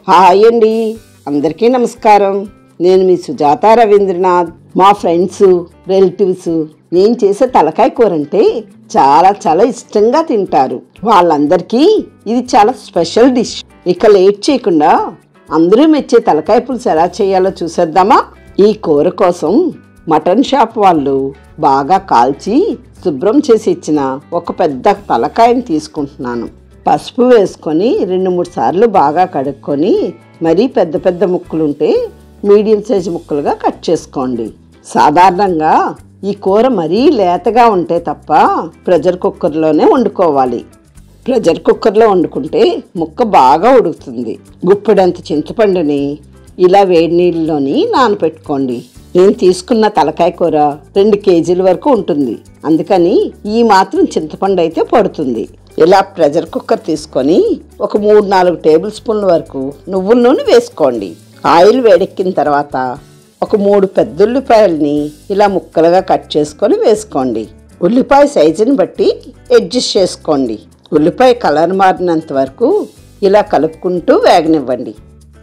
hi అండి అందరికీ నమస్కారం నేను మీ సుజాత రవీంద్రనాథ్ మా ఫ్రెండ్స్ రిలేటివ్స్ నేను చేసే తలకాయ కూర అంటే చాలా చాలా ఇష్టంగా తింటారు వాళ్ళందరికీ ఇది చాలా స్పెషల్ డిష్ ఇక లేట్ చేయకుండా అందరూ మెచ్చే తలకాయ పులుసు ఎలా చేయాలో చూసేద్దామా ఈ కూర కోసం మటన్ షాప్ వాళ్ళు బాగా కాల్చి శుభ్రం చేసి ఇచ్చిన ఒక పెద్ద తలకాయని తీసుకుంటున్నాను పసుపు వేసుకొని రెండు మూడు సార్లు బాగా కడుక్కొని మరీ పెద్ద పెద్ద ముక్కలుంటే మీడియం సైజు ముక్కలుగా కట్ చేసుకోండి సాధారణంగా ఈ కూర మరీ లేతగా ఉంటే తప్ప ప్రెషర్ కుక్కర్లోనే వండుకోవాలి ప్రెషర్ కుక్కర్లో వండుకుంటే ముక్క బాగా ఉడుకుతుంది గుప్పెడంత చింతపండుని ఇలా వేడి నీళ్ళలోని నానపెట్టుకోండి నేను తీసుకున్న తలకాయ కూర రెండు కేజీల వరకు ఉంటుంది అందుకని ఈ మాత్రం చింతపండు అయితే పడుతుంది ఇలా ప్రెషర్ కుక్కర్ తీసుకొని ఒక మూడు నాలుగు టేబుల్ స్పూన్ల వరకు నువ్వుల నూనె వేసుకోండి ఆయిల్ వేడెక్కిన తర్వాత ఒక మూడు పెద్ద ఉల్లిపాయలని ఇలా ముక్కలుగా కట్ చేసుకొని వేసుకోండి ఉల్లిపాయ సైజుని బట్టి అడ్జస్ట్ చేసుకోండి ఉల్లిపాయ కలర్ మారినంత వరకు ఇలా కలుపుకుంటూ వేగనివ్వండి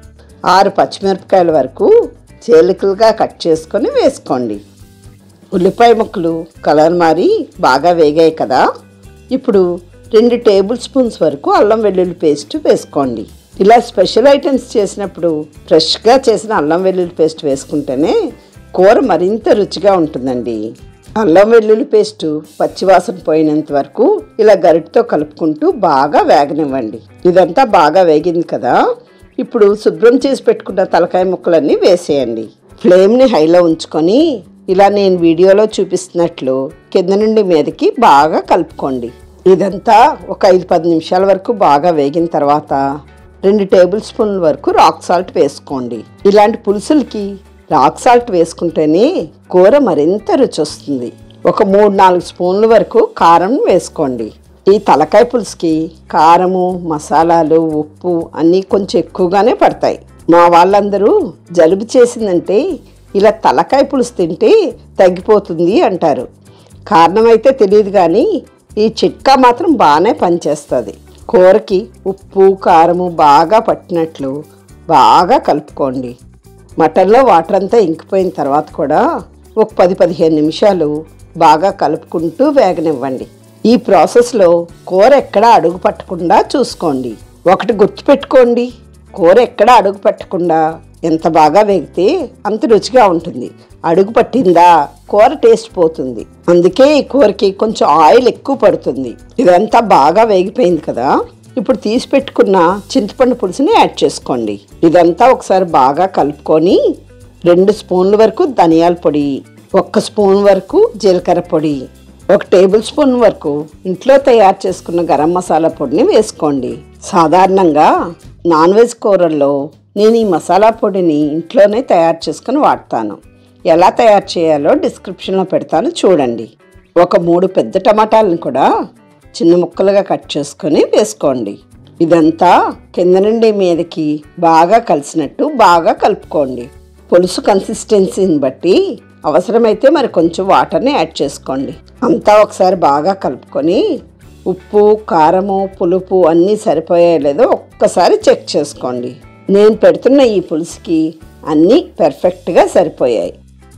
ఆరు పచ్చిమిరపకాయల వరకు చేలికలుగా కట్ చేసుకొని వేసుకోండి ఉల్లిపాయ ముక్కలు కలర్ మారి బాగా వేగాయి కదా ఇప్పుడు రెండు టేబుల్ స్పూన్స్ వరకు అల్లం వెల్లుల్లి పేస్ట్ వేసుకోండి ఇలా స్పెషల్ ఐటమ్స్ చేసినప్పుడు ఫ్రెష్గా చేసిన అల్లం వెల్లుల్లి పేస్ట్ వేసుకుంటేనే కూర మరింత రుచిగా ఉంటుందండి అల్లం వెల్లుల్లి పేస్ట్ పచ్చివాసన పోయినంత వరకు ఇలా గరిటతో కలుపుకుంటూ బాగా వేగనివ్వండి ఇదంతా బాగా వేగింది కదా ఇప్పుడు శుభ్రం చేసి పెట్టుకున్న తలకాయ ముక్కలన్నీ వేసేయండి ఫ్లేమ్ని హైలో ఉంచుకొని ఇలా నేను వీడియోలో చూపిస్తున్నట్లు కింద నుండి మీదకి బాగా కలుపుకోండి ఇదంతా ఒక ఐదు పది నిమిషాల వరకు బాగా వేగిన తర్వాత రెండు టేబుల్ స్పూన్ల వరకు రాక్ సాల్ట్ వేసుకోండి ఇలాంటి పులుసులకి రాక్ సాల్ట్ వేసుకుంటేనే కూర మరింత రుచి వస్తుంది ఒక మూడు నాలుగు స్పూన్ల వరకు కారం వేసుకోండి ఈ తలకాయ పులుసుకి కారము మసాలాలు ఉప్పు అన్నీ కొంచెం ఎక్కువగానే పడతాయి మా వాళ్ళందరూ జలుబు చేసిందంటే ఇలా తలకాయ పులుసు తింటే తగ్గిపోతుంది అంటారు కారణం అయితే తెలియదు కానీ ఈ చిట్కా మాత్రం బాగానే పనిచేస్తుంది కూరకి ఉప్పు కారము బాగా పట్టినట్లు బాగా కలుపుకోండి మటన్లో వాటర్ అంతా ఇంకిపోయిన తర్వాత కూడా ఒక పది పదిహేను నిమిషాలు బాగా కలుపుకుంటూ వేగనివ్వండి ఈ ప్రాసెస్లో కూర ఎక్కడ అడుగు పట్టకుండా చూసుకోండి ఒకటి గుర్తుపెట్టుకోండి కూర ఎక్కడ అడుగు పట్టకుండా ఎంత బాగా వేగితే అంత రుచిగా ఉంటుంది అడుగు పట్టిందా కూర టేస్ట్ పోతుంది అందుకే ఈ కూరకి కొంచెం ఆయిల్ ఎక్కువ పడుతుంది ఇదంతా బాగా వేగిపోయింది కదా ఇప్పుడు తీసి పెట్టుకున్న చింతపండు పులుసుని యాడ్ చేసుకోండి ఇదంతా ఒకసారి బాగా కలుపుకొని రెండు స్పూన్ల వరకు ధనియాల పొడి ఒక్క స్పూన్ వరకు జీలకర్ర పొడి ఒక టేబుల్ స్పూన్ వరకు ఇంట్లో తయారు చేసుకున్న గరం మసాలా పొడిని వేసుకోండి సాధారణంగా నాన్ వెజ్ కూరల్లో నేను ఈ మసాలా పొడిని ఇంట్లోనే తయారు చేసుకుని వాడతాను ఎలా తయారు చేయాలో డిస్క్రిప్షన్లో పెడతాను చూడండి ఒక మూడు పెద్ద టమాటాలను కూడా చిన్న ముక్కలుగా కట్ చేసుకొని వేసుకోండి ఇదంతా కింద నుండి మీదకి బాగా కలిసినట్టు బాగా కలుపుకోండి పులుసు కన్సిస్టెన్సీని బట్టి అవసరమైతే మరి కొంచెం వాటర్ని యాడ్ చేసుకోండి అంతా ఒకసారి బాగా కలుపుకొని ఉప్పు కారము పులుపు అన్నీ సరిపోయాయో లేదో ఒక్కసారి చెక్ చేసుకోండి నేను పెడుతున్న ఈ పులుసుకి అన్నీ పర్ఫెక్ట్గా సరిపోయాయి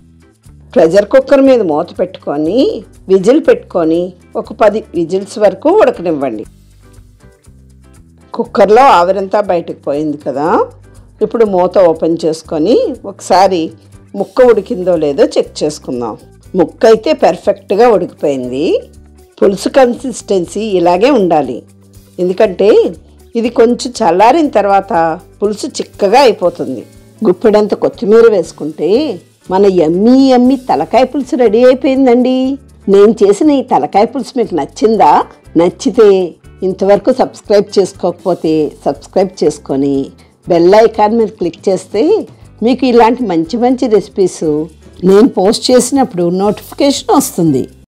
ప్రెషర్ కుక్కర్ మీద మూత పెట్టుకొని విజిల్ పెట్టుకొని ఒక పది విజిల్స్ వరకు ఉడకనివ్వండి కుక్కర్లో ఆవిరంతా బయటకు పోయింది కదా ఇప్పుడు మూత ఓపెన్ చేసుకొని ఒకసారి ముక్క ఉడికిందో లేదో చెక్ చేసుకుందాం ముక్క అయితే పర్ఫెక్ట్గా ఉడికిపోయింది పులుసు కన్సిస్టెన్సీ ఇలాగే ఉండాలి ఎందుకంటే ఇది కొంచెం చల్లారిన తర్వాత పులుసు చిక్కగా అయిపోతుంది గుప్పెడంత కొత్తిమీర వేసుకుంటే మన ఎమ్మి ఎమ్మి తలకాయ పులుసు రెడీ అయిపోయిందండి నేను చేసిన ఈ తలకాయ పులుసు మీకు నచ్చిందా నచ్చితే ఇంతవరకు సబ్స్క్రైబ్ చేసుకోకపోతే సబ్స్క్రైబ్ చేసుకొని బెల్ ఐకాన్ మీద క్లిక్ చేస్తే మీకు ఇలాంటి మంచి మంచి రెసిపీస్ నేను పోస్ట్ చేసినప్పుడు నోటిఫికేషన్ వస్తుంది